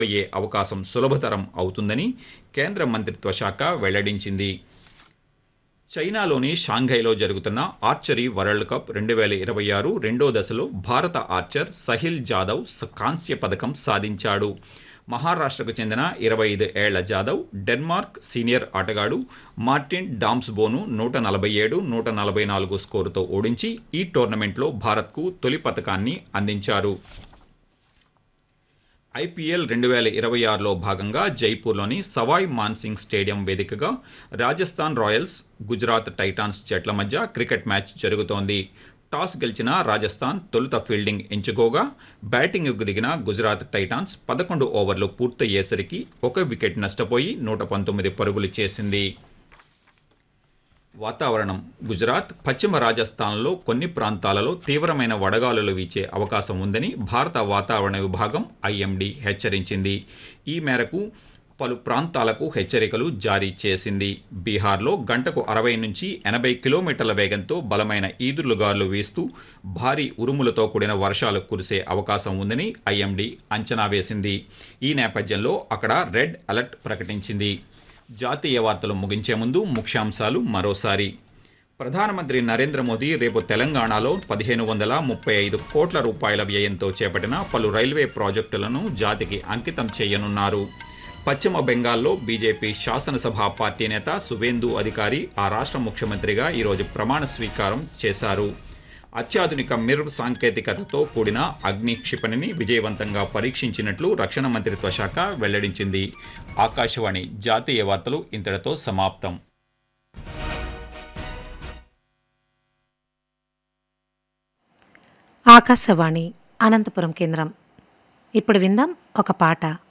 అయ్యే అవకాశం సులభతరం అవుతుందని కేంద్ర మంత్రిత్వ శాఖ వెల్లడించింది చైనాలోని షాంఘైలో జరుగుతున్న ఆర్చరీ వరల్డ్ కప్ రెండు వేల ఇరవై ఆరు రెండో దశలో భారత ఆర్చర్ సహిల్ జాదవ్ స- కాంస్య పథకం సాధించాడు మహారాష్ట్రకు చెందిన ఇరవై ఐదు ఏళ్ల జాదవ్ డెన్మార్క్ సీనియర్ ఆటగాడు మార్టిన్ డామ్స్బోను నూట నలభై ఏడు నూట నలభై నాలుగు స్కోరుతో ఓడించి ఈ టోర్నమెంట్లో భారత్కు తొలి పథకాన్ని అందించారు ఐపీఎల్ రెండు వేల ఇరవై ఆరులో భాగంగా జైపూర్లోని సవాయ్ మాన్సింగ్ స్టేడియం వేదికగా రాజస్థాన్ రాయల్స్ గుజరాత్ టైటాన్స్ జట్ల మధ్య క్రికెట్ మ్యాచ్ జరుగుతోంది టాస్ గెలిచిన రాజస్థాన్ తొలుత ఫీల్డింగ్ ఎంచుకోగా బ్యాటింగ్కు దిగిన గుజరాత్ టైటాన్స్ పదకొండు ఓవర్లు పూర్తయ్యేసరికి ఒక వికెట్ నష్టపోయి నూట పంతొమ్మిది పరుగులు చేసింది వాతావరణం గుజరాత్ పశ్చిమ రాజస్థాన్లో కొన్ని ప్రాంతాలలో తీవ్రమైన వడగాలులు వీచే అవకాశం ఉందని భారత వాతావరణ విభాగం ఐఎండీ హెచ్చరించింది ఈ మేరకు పలు ప్రాంతాలకు హెచ్చరికలు జారీ చేసింది బీహార్లో గంటకు అరవై నుంచి ఎనభై కిలోమీటర్ల వేగంతో బలమైన ఈదురుగాలు వీస్తూ భారీ ఉరుములతో కూడిన వర్షాలు కురిసే అవకాశం ఉందని ఐఎండీ అంచనా వేసింది ఈ నేపథ్యంలో అక్కడ రెడ్ అలర్ట్ ప్రకటించింది జాతీయ వార్తలు ముగించే ముందు ముఖ్యాంశాలు మరోసారి ప్రధానమంత్రి నరేంద్ర మోదీ రేపు తెలంగాణలో పదిహేను వందల ముప్పై ఐదు కోట్ల రూపాయల వ్యయంతో చేపట్టిన పలు రైల్వే ప్రాజెక్టులను జాతికి అంకితం చేయనున్నారు పశ్చిమ బెంగాల్లో బీజేపీ శాసనసభ పార్టీ నేత సువేందు అధికారి ఆ రాష్ట్ర ముఖ్యమంత్రిగా ఈరోజు ప్రమాణ స్వీకారం చేశారు అత్యాధునిక మిర్ సాంకేతికతతో కూడిన అగ్ని క్షిపణిని విజయవంతంగా పరీక్షించినట్లు రక్షణ మంత్రిత్వ శాఖ వెల్లడించింది ఆకాశవాణి జాతీయ వార్తలు ఇంతటితో సమాప్తం ఆకాశవాణి అనంతపురం కేంద్రం ఇప్పుడు విందాం ఒక పాట